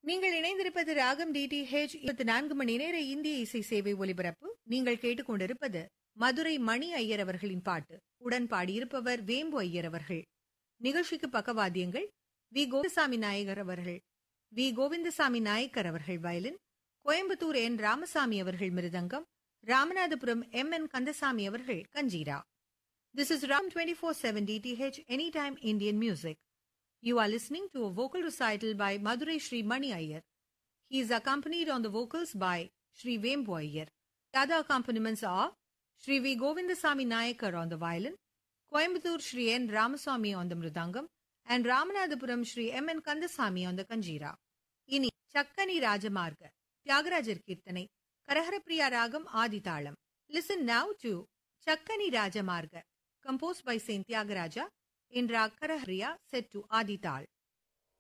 நீங்கள் இணைந்திருப்பது ராகம் டிடிஹெச் இருபத்தி நான்கு மணி நேர இந்திய இசை சேவை ஒலிபரப்பு நீங்கள் கேட்டுக்கொண்டிருப்பது மதுரை மணி ஐயர் அவர்களின் பாட்டு உடன் பாடியிருப்பவர் வேம்பு ஐயர் அவர்கள் நிகழ்ச்சிக்கு பக்கவாத்தியங்கள் வி கோவிந்தசாமி நாயகர் அவர்கள் வி கோவிந்தசாமி நாயக்கர் அவர்கள் வயலின் கோயம்புத்தூர் என் ராமசாமி அவர்கள் மிருதங்கம் ராமநாதபுரம் எம் என் கந்தசாமி அவர்கள் kanjira this is Ram twenty four seven DTH any time Indian music You are listening to a vocal recital by Madurai Sri Mani Iyer. He is accompanied on the vocals by Sri Vembu Iyer. The other accompaniments are Sri V. Govindasamy Nayakar on the violin, Coimbatore Sri N. Ramaswamy on the mridangam, and Ramanathapuram Sri M. N. Kandasamy on the kanjira. இனி சக்கனி ராஜமார்க தியாகராஜர் கீர்த்தனை கரஹரப்பிரியா ராகம் ஆதிதாளம் listen now to Chakkani Rajamarga composed by saint Thyagaraja in Rag Karahriya set to Adi Tal.